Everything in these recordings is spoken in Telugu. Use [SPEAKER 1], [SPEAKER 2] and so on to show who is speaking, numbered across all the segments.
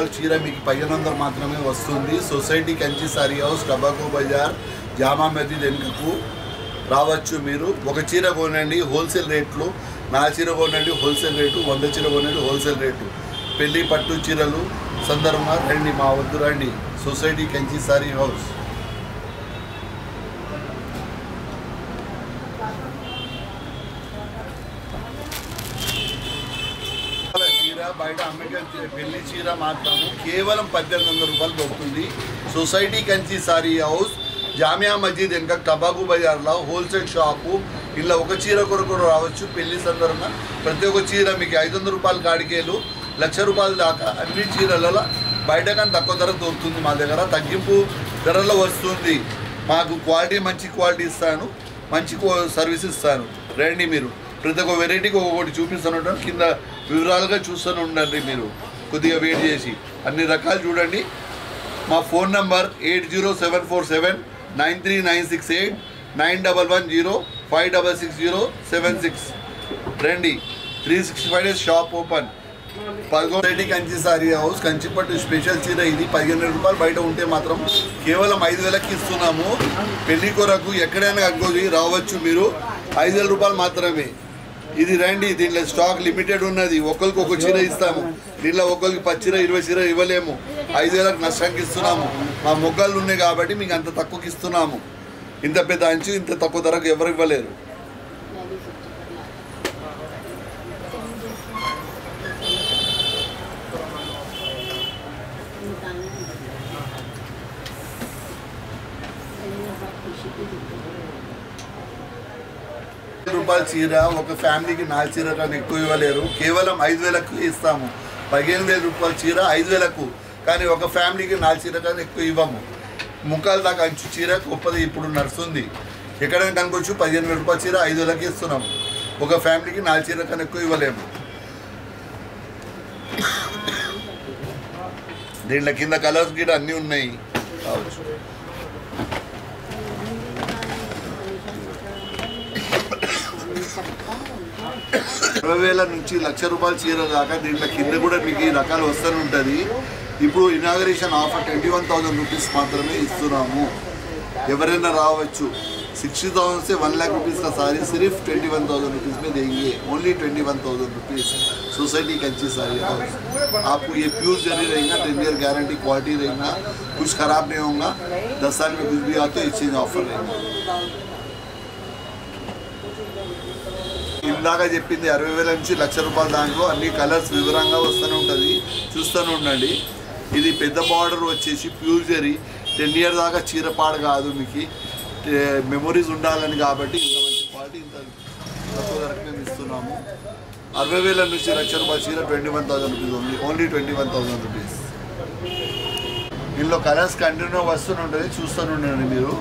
[SPEAKER 1] చీర మీకు పదిహేను వందలు మాత్రమే వస్తుంది సొసైటీ కంచి సారీ హౌస్ టబాకో బజార్ జామా మసీద్ వెనుకకు రావచ్చు మీరు ఒక చీర కొనండి హోల్సేల్ రేట్లు నా చీర కొనండి హోల్సేల్ రేటు వంద చీర కొనండి హోల్సేల్ రేటు పెళ్లి పట్టు చీరలు సందర్భంగా రండి మా వద్దు రండి సొసైటీ కంచి సారీ హౌస్ చీర బయట అమెరికన్ చీర, పెళ్లి చీర మాత్రము కేవలం పద్దెనిమిది వందల రూపాయలు దొరుకుతుంది సొసైటీ కంచి సారీ హౌస్ జామియా మస్జిద్ వెనక టబాకు బజార్లో హోల్సేల్ షాపు ఇలా ఒక చీర కొరకు రావచ్చు పెళ్లి సందర్భంగా ప్రతి ఒక్క చీర మీకు ఐదు వందల రూపాయల కాడికేలు లక్ష రూపాయల దాకా అన్ని చీరలలో బయట కానీ తక్కువ ధర దొరుకుతుంది మా దగ్గర తగ్గింపు ధరలో వస్తుంది మాకు క్వాలిటీ మంచి క్వాలిటీ ఇస్తాను మంచి క్వా- సర్వీస్ ఇస్తాను రండి మీరు ప్రతి ఒక్క వెరైటీకి ఒక్కొక్కటి చూపిస్తాను కింద వివరాలుగా చూస్తూనే ఉండండి మీరు కొద్దిగా వెయిట్ చేసి అన్ని రకాలు చూడండి మా phone number eight zero seven four seven nine three nine six eight nine double one zero five double six zero seven six రండి three sixty five days shop open పదకొండు కంచి సారీ హౌస్ కంచిపట్టు స్పెషల్ చీర ఇది పదిహేను వేల రూపాయలు బయట ఉంటే మాత్రం కేవలం ఐదు వేలకి ఇస్తున్నాము పెళ్లి కొరకు ఎక్కడైనా అగ్గోది రావచ్చు మీరు ఐదు వేల రూపాయలు మాత్రమే ఇది రండి దీంట్లో స్టాక్ లిమిటెడ్ ఉన్నది ఒకరికి ఒక చీర ఇస్తాము దీంట్లో ఒకరికి పది చీర ఇరవై చీర ఇవ్వలేము ఐదు వేలకు నష్టానికి ఇస్తున్నాము మా మొగ్గలు ఉన్నాయి కాబట్టి మీకు అంత తక్కువకి ఇస్తున్నాము ఇంత పెద్ద అంచు ఇంత తక్కువ ధరకు ఎవరు ఇవ్వలేరు రూపాయల చీర ఒక ఫ్యామిలీకి నాలుగు చీర కన్నా ఎక్కువ ఇవ్వలేరు కేవలం ఐదు వేలకు ఇస్తాము పదిహేను వేల రూపాయల చీర ఐదు వేలకు కానీ ఒక ఫ్యామిలీకి నాలుగు చీర కన్నా ఎక్కువ ఇవ్వము ముక్కాల దాకా అంచు చీర గొప్పది ఇప్పుడు నడుస్తుంది ఎక్కడైనా కనుకోవచ్చు పదిహేను వేల రూపాయల చీర ఐదు వేలకి ఇస్తున్నాము ఒక ఫ్యామిలీకి నాలుగు చీర కన్నా ఎక్కువ ఇవ్వలేము దీంట్లో కింద కలర్స్ గిట అన్నీ ఉన్నాయి కావచ్చు ఇరవై వేల నుంచి లక్ష రూపాయల చీర దాకా దీంట్లో కింద కూడా మీకు ఈ రకాలు వస్తూనే ఉంటుంది ఇప్పుడు inauguration offer twenty one thousand rupees మాత్రమే ఇస్తున్నాము ఎవరైనా రావచ్చు सिक्सटी थाउजेंड से वन लाख रुपीज़ का साड़ी सिर्फ ट्वेंटी वन थाउजेंड रुपीज़ में देंगे only twenty one thousand rupees society Kanchi saree house आपको ये प्योर जरी रहेगा टेन ईयर गारंटी क्वालिटी रहेगा कुछ ख़राब नहीं होगा दस साल में कुछ भी आते एक्सचेंज ऑफर रहेगा ఇందాక చెప్పింది అరవై వేల నుంచి లక్ష రూపాయల దాంట్లో అన్ని కలర్స్ వివరంగా వస్తూనే ఉంటుంది చూస్తూనే ఉండండి ఇది పెద్ద బార్డర్ వచ్చేసి ప్యూర్ జరీ టెన్ ఇయర్ దాకా చీరపాడు కాదు మీకు మెమొరీస్ ఉండాలని కాబట్టి ఇంత మంచి క్వాలిటీ ఇంత తక్కువ ధరకు మేము ఇస్తున్నాము అరవై వేల నుంచి లక్ష రూపాయల చీర twenty one thousand rupees only only twenty one thousand rupees దీనిలో కలర్స్ కంటిన్యూ వస్తూనే ఉంటుంది చూస్తూనే ఉండండి మీరు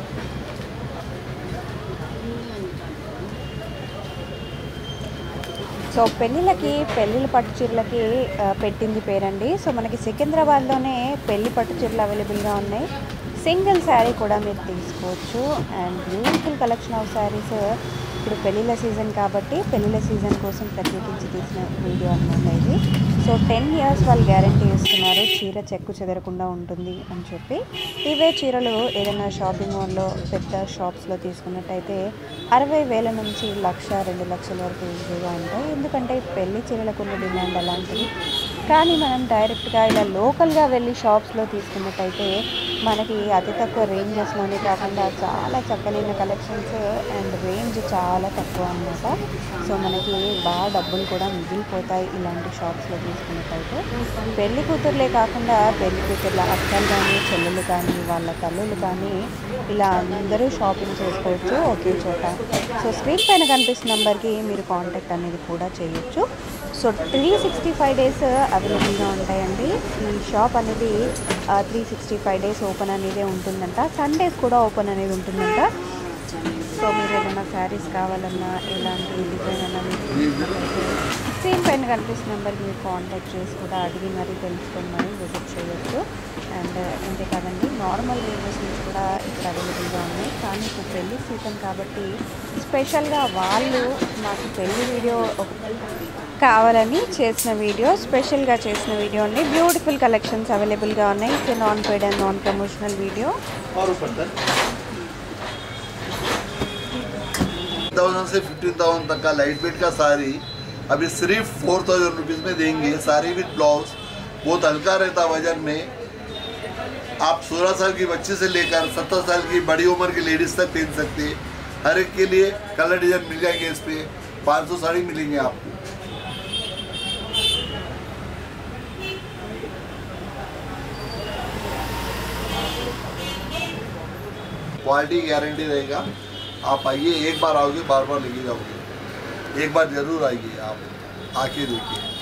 [SPEAKER 2] సో పెళ్ళిళ్ళకి పెళ్ళిళ్ళ పట్టు చీరలకి ఆ, పెట్టింది పేరండి సో మనకి సికింద్రాబాద్లోనే పెళ్లి పట్టు చీరలు అవైలబుల్గా ఉన్నాయి సింగిల్ శారీ కూడా మీరు తీసుకోవచ్చు and beautiful collection of sarees ఇప్పుడు పెళ్ళిళ్ళ సీజన్ కాబట్టి పెళ్ళిళ్ళ సీజన్ కోసం ప్రత్యేకించి తీసిన వీడియో అనమాట ఇది సో టెన్ ఇయర్స్ వాళ్ళు గ్యారంటీ ఇస్తున్నారు చీర చెక్కు చెదరకుండా ఉంటుంది అని చెప్పి ఇవే చీరలు ఏదైనా షాపింగ్ మాల్లో పెద్ద షాప్స్లో తీసుకున్నట్టయితే అరవై వేల నుంచి లక్ష రెండు లక్షల వరకు ఈజీగా ఉంటాయి ఎందుకంటే పెళ్లి చీరలకు ఉన్న డిమాండ్ అలాంటిది కానీ మనం డైరెక్ట్గా ఇలా లోకల్గా వెళ్ళి షాప్స్లో తీసుకున్నట్టయితే మనకి అతి తక్కువ రేంజెస్లోనే కాకుండా చాలా చక్కనైన కలెక్షన్స్ అండ్ రేంజ్ చాలా తక్కువ అన్నమాట సో మనకి బాగా డబ్బులు కూడా మిగిలిపోతాయి ఇలాంటి షాప్స్లో తీసుకున్నట్టయితే పెళ్లి కూతుర్లే కాకుండా పెళ్లి కూతుర్ల అక్కలు కానీ చెల్లెలు కానీ వాళ్ళ తల్లులు కానీ ఇలా అందరూ షాపింగ్ చేసుకోవచ్చు ఒకే చోట సో స్క్రీన్ పైన కనిపిస్తున్న నెంబర్కి మీరు కాంటాక్ట్ అనేది కూడా చేయొచ్చు so three sixty five days అవైలబుల్గా ఉంటాయండి ఈ షాప్ అనేది three sixty five days open అనేది ఉంటుందంట సండేస్ కూడా ఓపెన్ అనేది ఉంటుందంట సో మీరు ఏదైనా శారీస్ కావాలన్నా ఎలాంటి డిజైన్ అన్నా మీకు స్క్రీన్ పైన కనిపిస్తున్న నెంబర్కి మీరు కాంటాక్ట్ చేసి కూడా అడిగి మరీ తెలుసుకొని మరీ విజిట్ చేయొచ్చు అండ్ అంతే కాదండి నార్మల్ రేంజెస్ నుంచి కూడా ఇక్కడ అవైలబుల్గా ఉన్నాయి కానీ ఇప్పుడు పెళ్లి సీజన్ కాబట్టి స్పెషల్గా వాళ్ళు మాకు పెళ్లి వీడియో ఒక కావాలని చేసిన వీడియో స్పెషల్గా చేసిన వీడియో అండి బ్యూటిఫుల్ కలెక్షన్స్ అవైలబుల్గా ఉన్నాయి it's non paid and non promotional video
[SPEAKER 1] और ऊपर तक थाउजेंड से फिफ्टीन थाउजेंड तक का लाइट वेट का साड़ी अभी सिर्फ फोर थाउजेंड रुपीज़ में देंगे साड़ी विद ब्लाउज बहुत हल्का रहता वजन में आप 16 साल की बच्ची से लेकर 70 साल की बड़ी उम्र की लेडीज तक पहन सकते हैं हर एक के लिए कलर डिजाइन मिल जाएंगे इस पे 500 साड़ी मिलेंगे आपको क्वालिटी गारंटी रहेगा आप आइए एक बार आओगे बार बार लेके जाओगे एक बार जरूर आइए आप आके देखिए